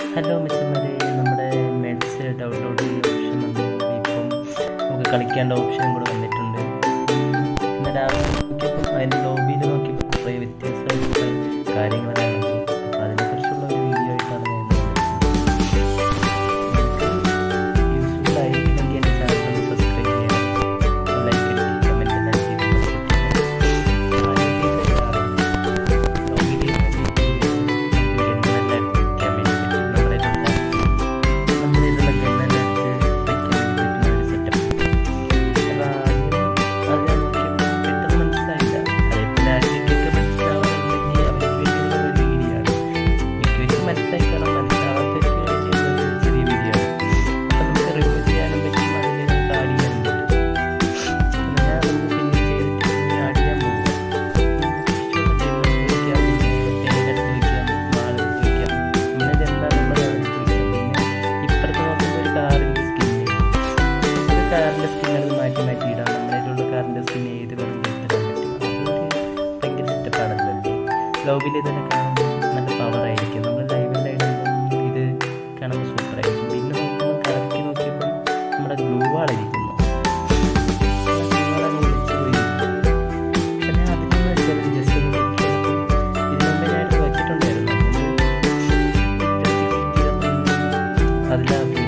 hello മിച്ചന്മാരെ നമ്മുടെ meds download ചെയ്യുന്ന option വന്നു ഇപ്പം നമുക്ക് കളിക്കേണ്ട ഓപ്ഷനും കൂടെ വന്നിട്ടുണ്ട് ഇന്ന് രാവിലെ നോക്കിയപ്പം അതിൻ്റെ ലോബിയിൽ നോക്കിയപ്പോൾ കുറേ വ്യത്യസ്തമായിട്ടുള്ള കാര്യങ്ങളെല്ലാം കണ്ടു അപ്പോൾ അതിനെക്കുറിച്ചുള്ള ഒരു വീഡിയോ ആയിട്ടാണ് ഞാൻ യൂസ്ഫുൾ ആയിരിക്കുമെങ്കിൽ എൻ്റെ ചാനൽ ഒന്ന് സബ്സ്ക്രൈബ് ചെയ്യണം ലൈക്ക് അടിക്കുക കമൻറ്റ് എല്ലാം ചെയ്ത് കാറിൻ്റെ സ്കിന്നത് മാറ്റി മാറ്റി ഇടാം നമ്മളതിലുള്ള കാറിൻ്റെ സ്കിൻ ഏത് വേണമെങ്കിലും ഇടാൻ പറ്റും അതൊരു ഭയങ്കര സെറ്റപ്പാണല്ലോ അല്ലേ ലോബിൽ ഇതൊക്കെ കാണുമ്പോൾ നല്ല പവറായിരിക്കും നമ്മൾ ലൈവിലായിടുമ്പോൾ ഇത് കാണുമ്പോൾ സൂപ്പറായിരിക്കും പിന്നെ നോക്കുമ്പോൾ കറക്കി നോക്കിയപ്പോൾ നമ്മുടെ ഗ്ലൂ വാളിരിക്കുന്നു ജസ്റ്റ് ഒന്ന് നോക്കിയപ്പോൾ ഇതിന് മുമ്പേ ഞാൻ വെച്ചിട്ടുണ്ടായിരുന്നു അതിൽ